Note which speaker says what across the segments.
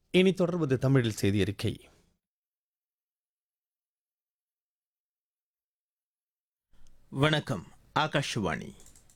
Speaker 1: இனி தொடர்வது தமிழில் செய்தி அறிக்கை
Speaker 2: வணக்கம் ஆகாஷவாணி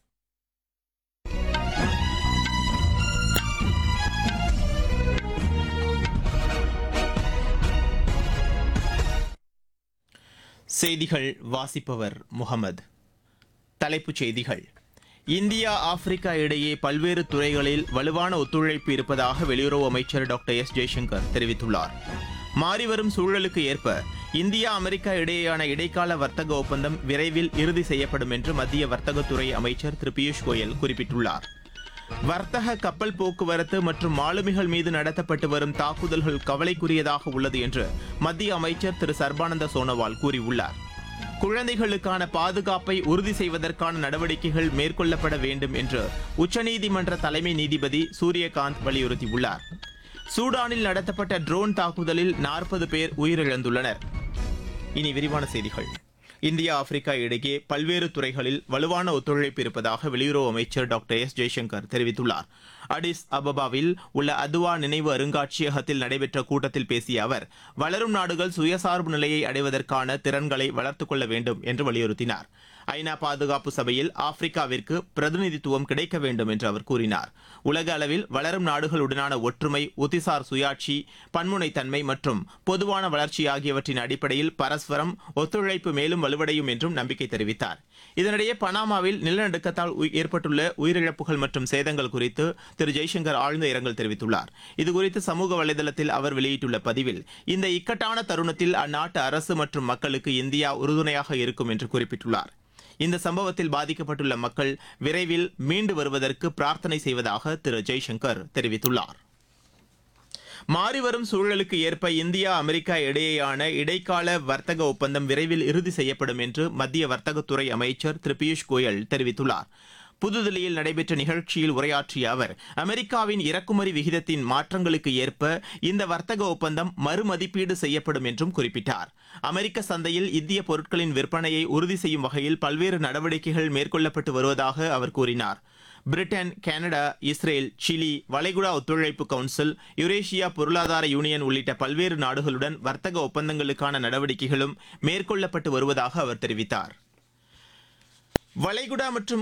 Speaker 2: செய்திகள் வாசிப்பவர் முகமது தலைப்புச் செய்திகள் இந்தியா ஆப்பிரிக்கா இடையே பல்வேறு துறைகளில் வலுவான ஒத்துழைப்பு இருப்பதாக வெளியுறவு அமைச்சர் டாக்டர் எஸ் ஜெய்சங்கர் தெரிவித்துள்ளார் மாறிவரும் சூழலுக்கு ஏற்ப இந்தியா அமெரிக்கா இடையேயான இடைக்கால வர்த்தக ஒப்பந்தம் விரைவில் இறுதி செய்யப்படும் என்று மத்திய வர்த்தகத்துறை அமைச்சர் திரு பியூஷ் கோயல் குறிப்பிட்டுள்ளார் வர்த்தக கப்பல் போக்குவரத்து மற்றும் மாலுமிகள் மீது நடத்தப்பட்டு வரும் தாக்குதல்கள் கவலைக்குரியதாக உள்ளது என்று மத்திய அமைச்சர் திரு சர்பானந்த சோனோவால் கூறியுள்ளார் குழந்தைகளுக்கான பாதுகாப்பை உறுதி செய்வதற்கான நடவடிக்கைகள் மேற்கொள்ளப்பட வேண்டும் என்று உச்சநீதிமன்ற தலைமை நீதிபதி சூரியகாந்த் வலியுறுத்தியுள்ளார் சூடானில் நடத்தப்பட்ட ட்ரோன் தாக்குதலில் நாற்பது பேர் உயிரிழந்துள்ளனர் இனி விரிவான செய்திகள் இந்தியா ஆப்பிரிக்கா இடையே பல்வேறு துறைகளில் வலுவான ஒத்துழைப்பு இருப்பதாக வெளியுறவு அமைச்சர் டாக்டர் எஸ் ஜெய்சங்கர் தெரிவித்துள்ளார் அடிஸ் அபபாவில் உள்ள அதுவா நினைவு அருங்காட்சியகத்தில் நடைபெற்ற கூட்டத்தில் பேசிய அவர் வளரும் நாடுகள் சுயசார்பு நிலையை அடைவதற்கான திறன்களை வளர்த்துக் கொள்ள வேண்டும் என்று வலியுறுத்தினார் ஐநா பாதுகாப்பு சபையில் ஆப்பிரிக்காவிற்கு பிரதிநிதித்துவம் கிடைக்க வேண்டும் என்று அவர் கூறினார் உலக அளவில் வளரும் நாடுகளுடனான ஒற்றுமை ஒத்திசார் சுயாட்சி பன்முனைத்தன்மை மற்றும் பொதுவான வளர்ச்சி ஆகியவற்றின் அடிப்படையில் பரஸ்பரம் ஒத்துழைப்பு மேலும் வலுவடையும் என்றும் நம்பிக்கை தெரிவித்தார் இதனிடையே பனாமாவில் நிலநடுக்கத்தால் உய்- ஏற்பட்டுள்ள உயிரிழப்புகள் மற்றும் சேதங்கள் குறித்து திரு ஜெய்சங்கர் ஆழ்ந்த இரங்கல் தெரிவித்துள்ளார் இதுகுறித்து சமூக வலைதளத்தில் அவர் வெளியிட்டுள்ள பதிவில் இந்த இக்கட்டான தருணத்தில் அந்நாட்டு அரசு மற்றும் மக்களுக்கு இந்தியா உறுதுணையாக இருக்கும் என்று குறிப்பிட்டுள்ளார் இந்த சம்பவத்தில் பாதிக்கப்பட்டுள்ள மக்கள் விரைவில் மீண்டு வருவதற்கு பிரார்த்தனை செய்வதாக திரு ஜெய்சங்கர் தெரிவித்துள்ளார் மாறிவரும் சூழலுக்கு ஏற்ப இந்தியா அமெரிக்கா இடையேயான இடைக்கால வர்த்தக ஒப்பந்தம் விரைவில் இறுதி செய்யப்படும் என்று மத்திய வர்த்தகத்துறை அமைச்சர் திரு பியூஷ் கோயல் தெரிவித்துள்ளார் புதுதில்லியில் நடைபெற்ற நிகழ்ச்சியில் உரையாற்றிய அவர் அமெரிக்காவின் இறக்குமதி விகிதத்தின் மாற்றங்களுக்கு ஏற்ப இந்த வர்த்தக ஒப்பந்தம் மறுமதிப்பீடு செய்யப்படும் என்றும் குறிப்பிட்டார் அமெரிக்க சந்தையில் இந்திய பொருட்களின் விற்பனையை உறுதி செய்யும் வகையில் பல்வேறு நடவடிக்கைகள் மேற்கொள்ளப்பட்டு வருவதாக அவர் கூறினார் பிரிட்டன் கனடா இஸ்ரேல் சிலி வளைகுடா ஒத்துழைப்பு கவுன்சில் யுரேஷியா பொருளாதார யூனியன் உள்ளிட்ட பல்வேறு நாடுகளுடன் வர்த்தக ஒப்பந்தங்களுக்கான நடவடிக்கைகளும் மேற்கொள்ளப்பட்டு வருவதாக அவர் தெரிவித்தார் வளைகுடா மற்றும்